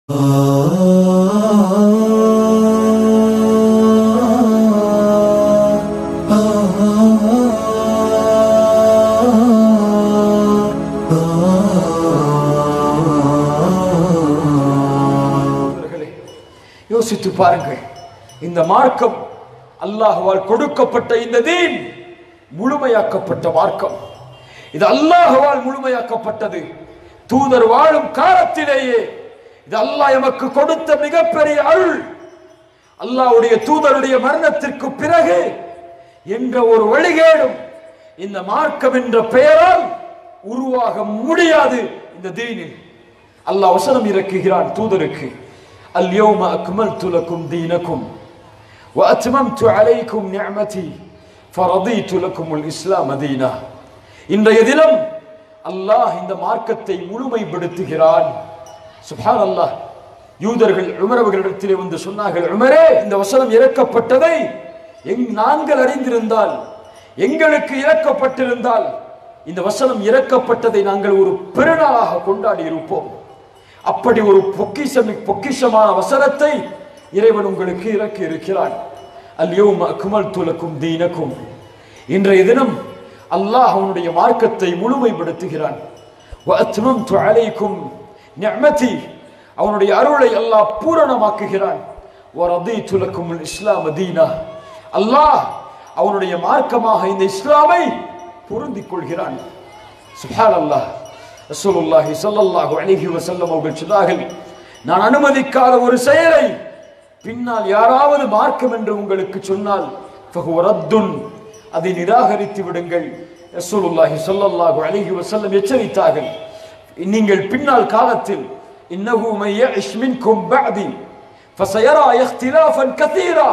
நண்பர்களே, யோசித்து பாருங்கள் இந்த மார்க்கம் அல்லாஹ்வால் கொடுக்கப்பட்ட இந்த தீன் முழுமையாக்கப்பட்ட மார்க்கம் இது அல்லாஹ்வால் முழுமையாக்கப்பட்டது தூதர் வாழும் காலத்திலேயே இது அல்லாஹ் எமக்கு கொடுத்த மிகப்பெரிய அருள் அல்லாஹ்வுடைய தூதருடைய மரணத்திற்கு பிறகு என்ற ஒரு வழிகேடும் இந்த மார்க்கம் என்ற பெயரால் உருவாக முடியாது இந்த தீனில் அல்லாஹ் வசனம் இறக்குகிறான் தூதருக்கு اليوم أكملت لكم دينكم وأتممت عليكم نعمتي فرضيت لكم الإسلام دينا இன்றைய தினம் அல்லாஹ் இந்த மார்க்கத்தை முழுமைப்படுத்துகிறான் சுப்ஹான் அல்லாஹ் யூதர்கள் உமர் அவர்களிடத்திலே வந்து சொன்னார்கள் உமரே இந்த வசனம் இறக்கப்பட்டதை எங் நாங்கள் அறிந்திருந்தால் எங்களுக்கு இறக்கப்பட்டிருந்தால் இந்த வசனம் இறக்கப்பட்டதை நாங்கள் ஒரு பெருநாளாக கொண்டாடி இருப்போம் அப்படி ஒரு பொக்கிஷம் பொக்கிஷமான வசனத்தை இறைவன் உங்களுக்கு இறக்கி இருக்கிறான் அல்யோம் அக்மல் துலக்கும் தீனக்கும் இன்றைய தினம் அல்லாஹ் அவனுடைய மார்க்கத்தை முழுமைப்படுத்துகிறான் وَأَتْمَمْتُ عَلَيْكُمْ نِعْمَتِي அவனுடைய அருளை அல்லாஹ் பூரணமாக்குகிறான் وَرَضِيتُ لَكُمُ الْإِسْلَامَ دِينًا அல்லாஹ் அவனுடைய மார்க்கமாக இந்த இஸ்லாமை பொருந்திக் கொள்கிறான் சுப்ஹான் அல்லாஹ் ரசூலுல்லாஹி ஸல்லல்லாஹு அலைஹி வஸல்லம் அவர்கள் சொன்னார்கள் நான் அனுமதிக்காத ஒரு செயலை பின்னால் யாராவது மார்க்கம் என்று உங்களுக்கு சொன்னால் ஃபஹுவ ரத்துன் அதை நிராகரித்து விடுங்கள் ரசூலுல்லாஹி ஸல்லல்லாஹு அலைஹி வஸல்லம் எச்சரித்தார்கள் நீங்கள் பின்னால் காலத்தில் இன்னஹு மை யஇஷ் மின்கும் பஅதி ஃபஸயரா இக்திலாஃபன் கதீரா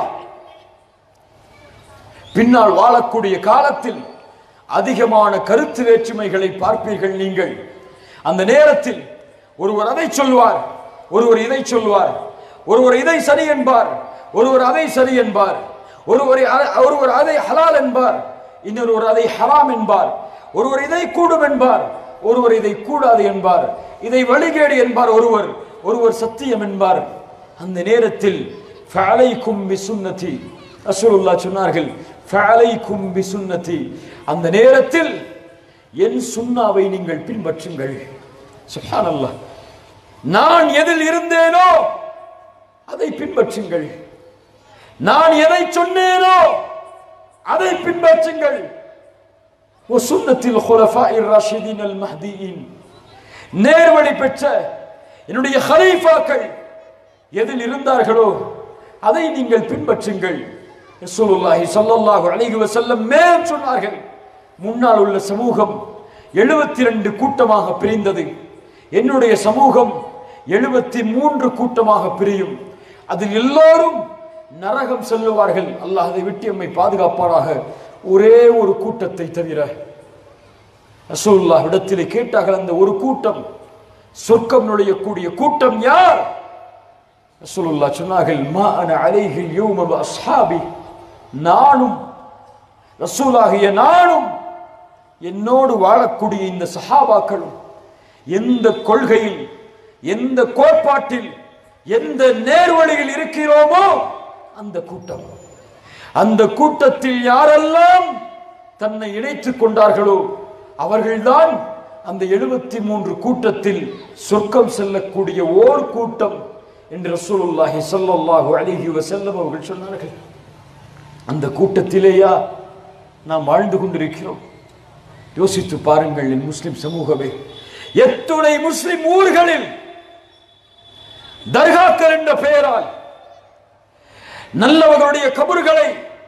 பின்னால் வாழக்கூடிய காலத்தில் அதிகமான கருத்து வேற்றுமைகளை பார்ப்பீர்கள் நீங்கள் அந்த நேரத்தில் ஒருவர் அதை சொல்வார் ஒருவர் இதை சொல்வார் ஒருவர் இதை சரி என்பார் ஒருவர் அதை சரி என்பார் ஒருவர் அ- ஒருவர் அதை ஹலால் என்பார் இன்னொருவர் அதை ஹராம் என்பார் ஒருவர் இதை கூடும் என்பார் ஒருவர் இதை கூடாது என்பார் இதை வழிகேடு என்பார் ஒருவர் ஒருவர் சத்தியம் என்பார் அந்த நேரத்தில் ஃபஅலைக்கும் பிசுன்னதி ரசூலுல்லாஹ் சொன்னார்கள் ஃபஅலைக்கும் பிசுன்னதி அந்த நேரத்தில் என் சுன்னாவை நீங்கள் பின்பற்றுங்கள் சுப்ஹானல்லாஹ் நான் எதில் இருந்தேனோ அதை பின்பற்றுங்கள் நான் எதை சொன்னேனோ அதை பின்பற்றுங்கள் சுன்னத்தில் ஹுலஃபாஇர் ராஷிதீன் அல் மஹ்தியின் நேர்வழி பெற்ற என்னுடைய ஹலீஃபாக்கள் எதில் இருந்தார்களோ அதை நீங்கள் பின்பற்றுங்கள் ரசூலுல்லாஹி ஸல்லல்லாஹு அலைஹி வஸல்லம் மேல் சொன்னார்கள் முன்னால் உள்ள சமூகம் 72 கூட்டமாக பிரிந்தது என்னுடைய சமூகம் 73 கூட்டமாக பிரியும் அதில் எல்லோரும் நரகம் செல்லுவார்கள் அல்லாஹ் அதை விட்டு எம்மை பாதுகாப்பானாக ஒரே ஒரு கூட்டத்தை தவிர ரசூலுல்லாஹ் இடத்திலே கேட்டார்கள் அந்த ஒரு கூட்டம் சொர்க்கம் நுழையக்கூடிய கூட்டம் யார் ரசூலுல்லாஹ் சொன்னார்கள் மா அன அலைஹில் யௌம வ அஸ்ஹாபி நானும் ரசூலாகிய நானும் என்னோடு வாழக்கூடிய இந்த சஹாபாக்களும் எந்த கொள்கையில் எந்த கோட்பாட்டில் எந்த நேர்வழியில் இருக்கிறோமோ அந்த கூட்டம் அந்த கூட்டத்தில் யாரெல்லாம் தன்னை இணைத்துக் கொண்டார்களோ அவர்கள்தான் அந்த எழுபத்தி மூன்று கூட்டத்தில் சொர்க்கம் செல்லக்கூடிய ஓர் கூட்டம் என்று ரசூலுல்லாஹி ஸல்லல்லாஹு அலைஹி வஸல்லம் அவர்கள் சொன்னார்கள் அந்த கூட்டத்திலேயா நாம் வாழ்ந்து கொண்டிருக்கிறோம் யோசித்து பாருங்கள் என் முஸ்லிம் சமூகமே எத்துணை முஸ்லிம் ஊர்களில் தர்காக்கள் என்ற பெயரால் நல்லவர்களுடைய கபறுகளை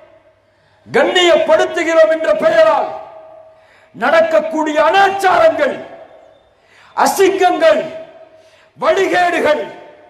கண்ணியப்படுத்துகிறோம் என்ற பெயரால் நடக்கக்கூடிய அனாச்சாரங்கள் அசிங்கங்கள் வழிகேடுகள்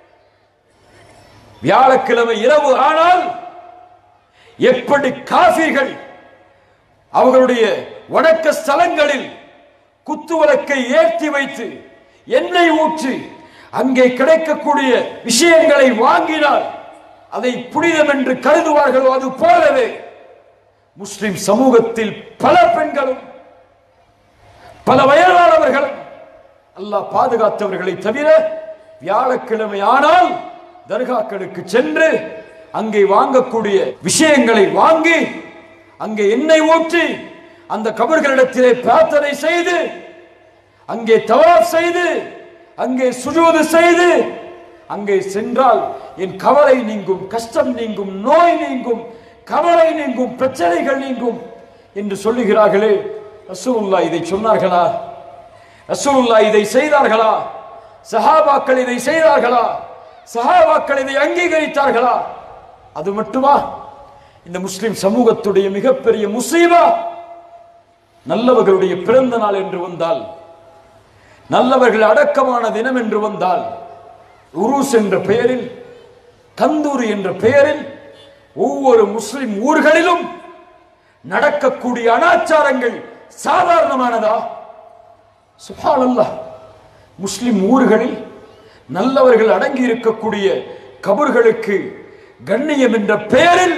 வியாழக்கிழமை இரவு ஆனால் எப்படி காஃபிர்கள் அவர்களுடைய வணக்க ஸ்தலங்களில் குத்துவிளக்கை ஏற்றி வைத்து எண்ணெய் ஊற்றி அங்கே கிடைக்கக்கூடிய விஷயங்களை வாங்கினால் அதை புனிதம் என்று கருதுவார்களோ அது போலவே முஸ்லிம் சமூகத்தில் பல பெண்களும் பல வயதானவர்களும் அல்லாஹ் பாதுகாத்தவர்களை தவிர வியாழக்கிழமை ஆனால் தர்காக்களுக்கு சென்று அங்கே வாங்கக்கூடிய விஷயங்களை வாங்கி அங்கே எண்ணெய் ஊற்றி அந்த கபர்களிடத்திலே பிரார்த்தனை செய்து அங்கே தவாப் செய்து அங்கே சுஜூது செய்து அங்கே சென்றால் என் கவலை நீங்கும் கஷ்டம் நீங்கும் நோய் நீங்கும் கவலை நீங்கும் பிரச்சனைகள் நீங்கும் என்று சொல்லுகிறார்களே ரசூலுல்லா இதை சொன்னார்களா ரசூலுல்லா இதை செய்தார்களா சஹாபாக்கள் இதை செய்தார்களா சஹாபாக்கள் இதை அங்கீகரித்தார்களா அது மட்டுமா இந்த முஸ்லிம் சமூகத்துடைய மிகப்பெரிய முசீபா நல்லவர்களுடைய பிறந்த நாள் என்று வந்தால் நல்லவர்கள் அடக்கமான தினம் என்று வந்தால் உருஸ் என்ற பெயரில் கந்தூரி என்ற பெயரில் ஒவ்வொரு முஸ்லிம் ஊர்களிலும் நடக்கக்கூடிய அனாச்சாரங்கள் சாதாரணமானதா சுபானல்லாஹ் முஸ்லிம் ஊர்களில் நல்லவர்கள் அடங்கி இருக்கக்கூடிய கபர்களுக்கு கண்ணியம் என்ற பெயரில்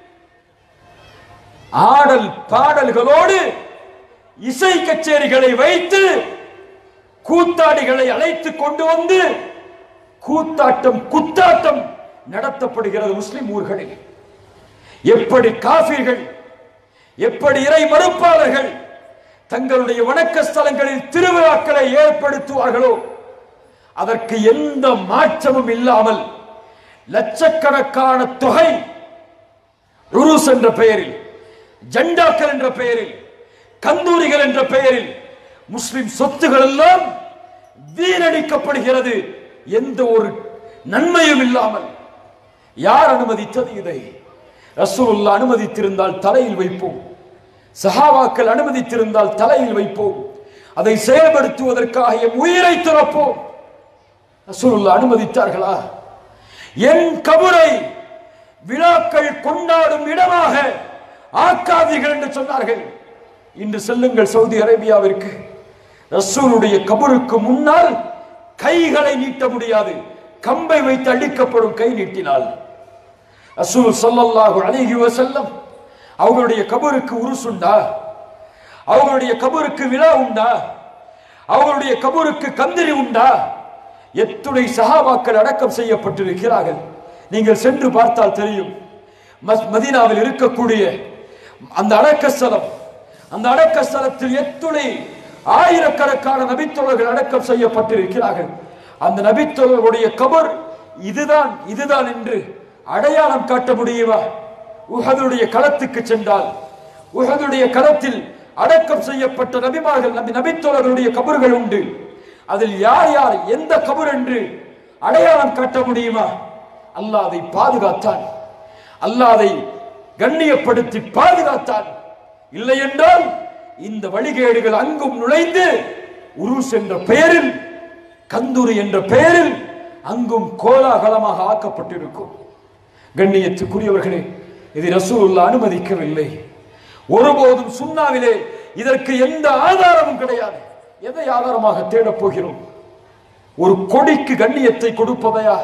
ஆடல் பாடல்களோடு இசை கச்சேரிகளை வைத்து கூத்தாடிகளை அழைத்து கொண்டு வந்து கூத்தாட்டம் குத்தாட்டம் நடத்தப்படுகிறது முஸ்லிம் ஊர்களில் எப்படி காஃபிர்கள் எப்படி இறை மறுப்பாளர்கள் தங்களுடைய வணக்க ஸ்தலங்களில் திருவிழாக்களை ஏற்படுத்துவார்களோ அதற்கு எந்த மாற்றமும் இல்லாமல் லட்சக்கணக்கான தொகை ருருஸ் என்ற பெயரில் ஜெண்டாக்கள் என்ற பெயரில் கந்தூரிகள் என்ற பெயரில் முஸ்லிம் சொத்துகள் எல்லாம் வீணடிக்கப்படுகிறது எந்த ஒரு நன்மையும் இல்லாமல் யார் அனுமதித்தது இதை ரசூலுல்லா அனுமதித்திருந்தால் தலையில் வைப்போம் சஹாபாக்கள் அனுமதித்திருந்தால் தலையில் வைப்போம் அதை செயல்படுத்துவதற்காக எம் உயிரை துறப்போம் ரசூலுல்லா அனுமதித்தார்களா என் கபரை விழாக்கள் கொண்டாடும் இடமாக ஆக்காதீர்கள் என்று சொன்னார்கள் இன்று செல்லுங்கள் சவுதி அரேபியாவிற்கு ரசூலுடைய கபருக்கு முன்னால் கைகளை நீட்ட முடியாது கம்பை வைத்து அடிக்கப்படும் கை நீட்டினால் ரசூல் ஸல்லல்லாஹு அலைஹி வஸல்லம் அவர்களுடைய கபருக்கு உருசுண்டா அவர்களுடைய கபருக்கு விழா உண்டா அவர்களுடைய கபருக்கு கந்திரி உண்டா எத்துணை சஹாபாக்கள் அடக்கம் செய்யப்பட்டிருக்கிறார்கள் நீங்கள் சென்று பார்த்தால் தெரியும் மஸ்- மதீனாவில் இருக்கக்கூடிய அந்த அடக்கஸ்தலம் அந்த அடக்கஸ்தலத்தில் எத்துணை ஆயிரக்கணக்கான நபித்தோழர்கள் அடக்கம் செய்யப்பட்டிருக்கிறார்கள் அந்த நபித்தோழர்களுடைய கபர் இதுதான் இதுதான் என்று அடையாளம் காட்ட முடியுமா உஹதுடைய களத்துக்கு சென்றால் உஹதுடைய களத்தில் அடக்கம் செய்யப்பட்ட நபிமார்கள் நபி நபித்தோழர்களுடைய கபர்கள் உண்டு அதில் யார் யார் எந்த கபர் என்று அடையாளம் காட்ட முடியுமா அல்லாஹ் அதை பாதுகாத்தான் அல்லாஹ் அதை கண்ணியப்படுத்தி பாதுகாத்தான் இல்லை என்றால் இந்த வழிகேடுகள் அங்கும் நுழைந்து உருஸ் என்ற பெயரில் கந்தூரி என்ற பெயரில் அங்கும் கோலாகலமாக ஆக்கப்பட்டிருக்கும் கண்ணியத்துக்குரியவர்களே இதை ரசூலுல்லா அனுமதிக்கவில்லை ஒருபோதும் சுண்ணாவிலே இதற்கு எந்த ஆதாரமும் கிடையாது எதை ஆதாரமாக தேடப் போகிறோம் ஒரு கொடிக்கு கண்ணியத்தை கொடுப்பதையா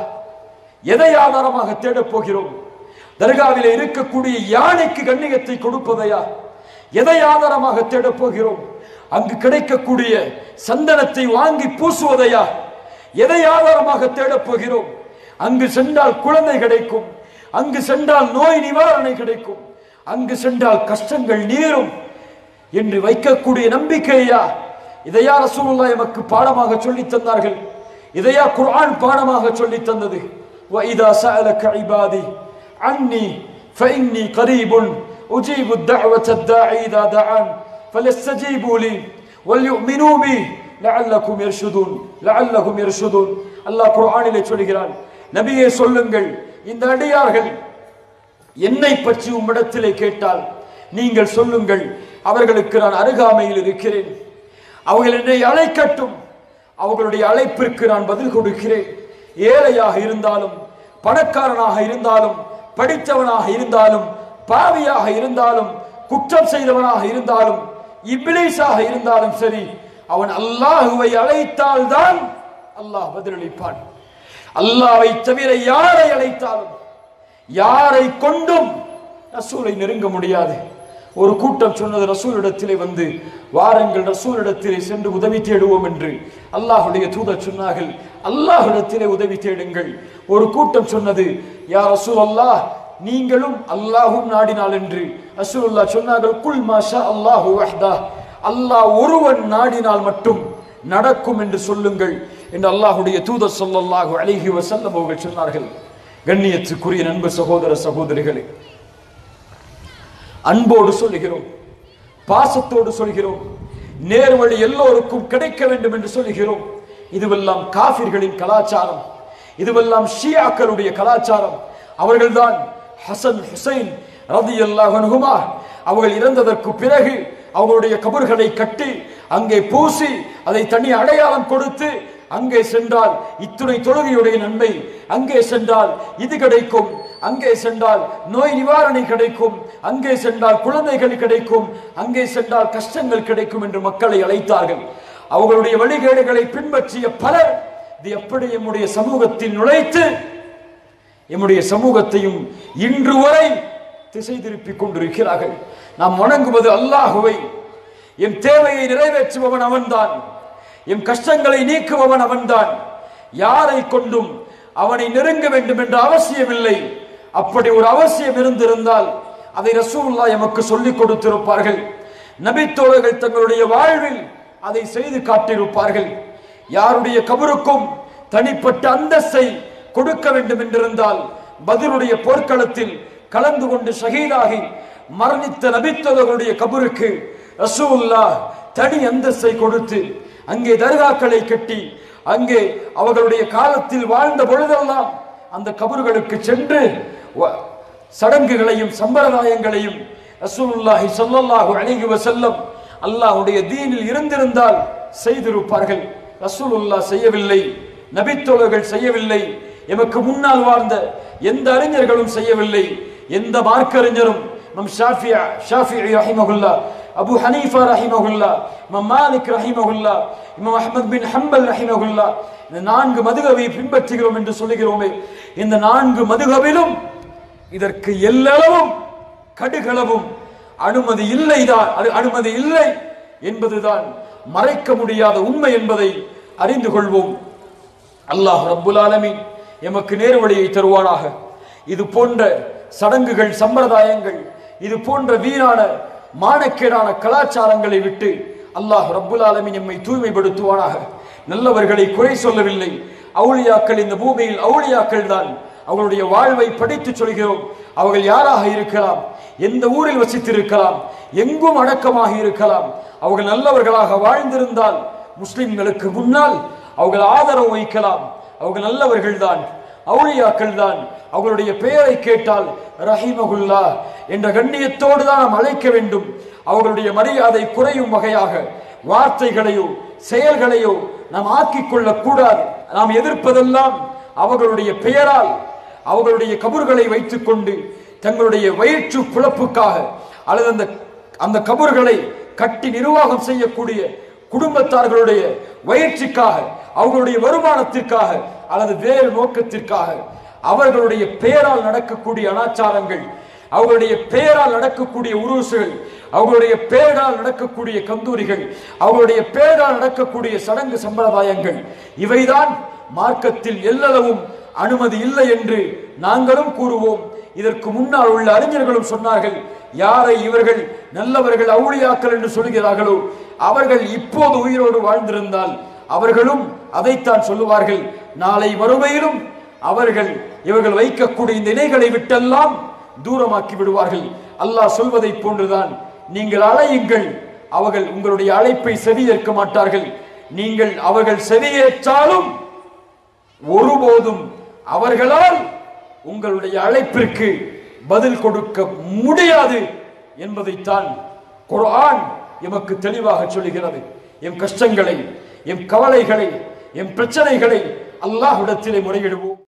எதை ஆதாரமாக தேடப் போகிறோம் தர்காவிலே இருக்கக்கூடிய யானைக்கு கண்ணியத்தை கொடுப்பதையா எதை ஆதாரமாக தேடப் போகிறோம் அங்கு கிடைக்கக்கூடிய சந்தனத்தை வாங்கி பூசுவதையா எதை ஆதாரமாக தேடப் போகிறோம் அங்கு சென்றால் குழந்தை கிடைக்கும் அங்கு சென்றால் நோய் நிவாரணை கிடைக்கும் அங்கு சென்றால் கஷ்டங்கள் நீரும் என்று வைக்கக்கூடிய நம்பிக்கையா இதையா ரசூலுல்லாஹ் எமக்கு பாடமாக சொல்லித் தந்தார்கள் இதையா குர்ஆன் பாடமாக சொல்லித் தந்தது وَإِذَا سَأَلَكَ عِبَادِي عَنِّي فَإِنِّي قَرِيبٌ أُجِيبُ الدَّعْوَةَ الدَّاعِي إِذَا دَعَانِ فَلْيَسْتَجِيبُوا لِي وَلْيُؤْمِنُوا بِي لَعَلَّكُمْ يَرْشُدُونَ لَعَلَّهُمْ يَرْشُدُونَ அல்லாஹ் குர்ஆனிலே சொல்கிறான் நபியே சொல்லுங்கள் இந்த அடியார்கள் என்னை பற்றி உம்மிடத்திலே கேட்டால் நீங்கள் சொல்லுங்கள் அவர்களுக்கு நான் அருகாமையில் இருக்கிறேன் அவர்கள் என்னை அழைக்கட்டும் அவர்களுடைய அழைப்பிற்கு நான் பதில் கொடுக்கிறேன் ஏழையாக இருந்தாலும் பணக்காரனாக இருந்தாலும் படித்தவனாக இருந்தாலும் பாவியாக இருந்தாலும் குற்றம் செய்தவனாக இருந்தாலும் இப்லீஸாக இருந்தாலும் சரி அவன் அல்லாஹுவை அழைத்தால் தான் அல்லாஹ் பதிலளிப்பான் அல்லாஹ்வை தவிர யாரை அழைத்தாலும் யாரை கொண்டும் ரசூலை நெருங்க முடியாது ஒரு கூட்டம் சொன்னது ரசூலிடத்திலே வந்து வாருங்கள் ரசூலிடத்திலே சென்று உதவி தேடுவோம் என்று அல்லாஹுடைய தூதர் சொன்னார்கள் அல்லாஹ்விடத்திலே உதவி தேடுங்கள் ஒரு கூட்டம் சொன்னது யா ரசூல் அல்லாஹ் நீங்களும் அல்லாஹும் நாடினால் என்று ரசூலுல்லாஹ் சொன்னார்கள் குல் மாஷா அல்லாஹு வஹ்தா அல்லாஹ் ஒருவன் நாடினால் மட்டும் நடக்கும் என்று சொல்லுங்கள் என்று அல்லாஹுடைய தூதர் ஸல்லல்லாஹு அலைஹி வஸல்லம் அவர்கள் சொன்னார்கள் கண்ணியத்துக்குரிய நண்பு சகோதர சகோதரிகளே அன்போடு சொல்லுகிறோம் பாசத்தோடு சொல்கிறோம் நேர்வழி எல்லோருக்கும் கிடைக்க வேண்டும் என்று சொல்லுகிறோம் இதுவெல்லாம் காபிர்களின் கலாச்சாரம் இதுவெல்லாம் ஷியாக்களுடைய கலாச்சாரம் அவர்கள்தான் ஹசன் ஹுசைன் ரதி அல்லாஹனுகுமா அவர்கள் இறந்ததற்கு பிறகு அவர்களுடைய கபர்களை கட்டி அங்கே பூசி அதை தனி அடையாளம் கொடுத்து அங்கே சென்றால் இத்துணை தொழுகையுடைய நன்மை அங்கே சென்றால் இது கிடைக்கும் அங்கே சென்றால் நோய் நிவாரணை கிடைக்கும் அங்கே சென்றால் குழந்தைகள் கிடைக்கும் அங்கே சென்றால் கஷ்டங்கள் கிடைக்கும் என்று மக்களை அழைத்தார்கள் அவர்களுடைய வழிகேடுகளை பின்பற்றிய பலர் இது எப்படி எம்முடைய சமூகத்தில் நுழைத்து எம்முடைய சமூகத்தையும் இன்று வரை திசை திருப்பிக் கொண்டிருக்கிறார்கள் நாம் வணங்குவது அல்லாஹுவை என் தேவையை நிறைவேற்றுபவன் அவன்தான் என் கஷ்டங்களை நீக்குபவன் அவன்தான் யாரை கொண்டும் அவனை நெருங்க வேண்டும் என்ற அவசியமில்லை அப்படி ஒரு அவசியம் இருந்திருந்தால் அதை ரசூலுல்லாஹ் எமக்கு சொல்லிக் கொடுத்திருப்பார்கள் நபித்தோழர்கள் தங்களுடைய வாழ்வில் அதை செய்து காட்டியிருப்பார்கள் யாருடைய கபருக்கும் தனிப்பட்ட அந்தஸ்தை கொடுக்க வேண்டும் என்றிருந்தால் பதிலுடைய போர்க்களத்தில் கலந்து கொண்டு ஷஹீதாகி மரணித்த நபித்தோழர்களுடைய கபருக்கு ரசூலுல்லாஹ் தனி அந்தஸ்தை கொடுத்து அங்கே தர்காக்களை கட்டி அங்கே அவர்களுடைய காலத்தில் வாழ்ந்த பொழுதெல்லாம் அந்த கபர்களுக்கு சென்று வ- சடங்குகளையும் சம்பிரதாயங்களையும் ரசூலுல்லாஹி ஸல்லல்லாஹு அலைஹி வஸல்லம் அல்லாஹ்வுடைய தீனில் இருந்திருந்தால் செய்திருப்பார்கள் ரசூலுல்லாஹ் செய்யவில்லை நபித்தோழர்கள் செய்யவில்லை எமக்கு முன்னால் வாழ்ந்த எந்த அறிஞர்களும் செய்யவில்லை எந்த மார்க்கறிஞரும் நம் ஷாஃபியா ஷாஃபிஇ ரஹிமஹுல்லா அபு ஹனீஃபா ரஹிமஹுல்லா இமாம் மாலிக் ரஹிமஹுல்லா இமாம் அஹ்மத் பின் ஹம்பல் ரஹிமஹுல்லா இந்த நான்கு மதுகவை பின்பற்றுகிறோம் என்று சொல்லுகிறோமே இந்த நான்கு மதுகவிலும் இதற்கு எல்லளவும் கடுகளவும் அனுமதி இல்லைதான் அனு- அனுமதி இல்லை என்பதுதான் மறைக்க முடியாத உண்மை என்பதை அறிந்து கொள்வோம் அல்லாஹ் ரப்புல் ஆலமீன் எமக்கு நேர்வழியை தருவானாக இது போன்ற சடங்குகள் சம்பிரதாயங்கள் இது போன்ற வீணான மானக்கேடான கலாச்சாரங்களை விட்டு அல்லாஹ் ரப்புல் ஆலமீன் எம்மை தூய்மைப்படுத்துவானாக நல்லவர்களை குறை சொல்லவில்லை அவுளியாக்கள் இந்த பூமியில் அவுளியாக்கள் தான் அவர்களுடைய வாழ்வை படித்து சொல்கிறோம் அவர்கள் யாராக இருக்கலாம் எந்த ஊரில் வசித்திருக்கலாம் எங்கும் அடக்கமாக இருக்கலாம் அவர்கள் நல்லவர்களாக வாழ்ந்திருந்தால் முஸ்லிம்களுக்கு முன்னால் அவர்கள் ஆதரவு வைக்கலாம் அவர்கள் நல்லவர்கள் தான் அவுளியாக்கள் தான் அவர்களுடைய பெயரை கேட்டால் ரஹிமகுல்லா என்ற கண்ணியத்தோடு தான் நாம் அழைக்க வேண்டும் அவர்களுடைய மரியாதை குறையும் வகையாக வார்த்தைகளையோ செயல்களையோ நாம் ஆக்கிக் கொள்ளக் கூடாது நாம் எதிர்ப்பதெல்லாம் அவர்களுடைய பெயரால் அவர்களுடைய கபர்களை வைத்துக்கொண்டு தங்களுடைய வயிற்று பிழப்புக்காக அல்லது அந்த அந்த கபர்களை கட்டி நிர்வாகம் செய்யக்கூடிய குடும்பத்தார்களுடைய வயிற்றுக்காக அவர்களுடைய வருமானத்திற்காக அல்லது வேறு நோக்கத்திற்காக அவர்களுடைய பெயரால் நடக்கக்கூடிய அனாச்சாரங்கள் அவர்களுடைய பெயரால் நடக்கக்கூடிய உருசுகள் அவர்களுடைய பெயரால் நடக்கக்கூடிய கந்தூரிகள் அவர்களுடைய பெயரால் நடக்கக்கூடிய சடங்கு சம்பிரதாயங்கள் இவைதான் மார்க்கத்தில் எல்லளவும் அனுமதி இல்லை என்று நாங்களும் கூறுவோம் இதற்கு முன்னால் உள்ள அறிஞர்களும் சொன்னார்கள் யாரை இவர்கள் நல்லவர்கள் அவுளியாக்கள் என்று சொல்கிறார்களோ அவர்கள் இப்போது உயிரோடு வாழ்ந்திருந்தால் அவர்களும் அதைத்தான் சொல்லுவார்கள் நாளை மறுமையிலும் அவர்கள் இவர்கள் வைக்கக்கூடிய இந்த இணைகளை விட்டெல்லாம் தூரமாக்கி விடுவார்கள் அல்லாஹ் சொல்வதைப் போன்றுதான் நீங்கள் அழையுங்கள் அவர்கள் உங்களுடைய அழைப்பை செவியேற்க மாட்டார்கள் நீங்கள் அவர்கள் செவியேற்றாலும் ஒருபோதும் அவர்களால் உங்களுடைய அழைப்பிற்கு பதில் கொடுக்க முடியாது என்பதைத்தான் குர்ஆன் எமக்கு தெளிவாக சொல்லுகிறது எம் கஷ்டங்களை எம் கவலைகளை எம் பிரச்சனைகளை அல்லாஹ்விடத்திலே முறையிடுவோம்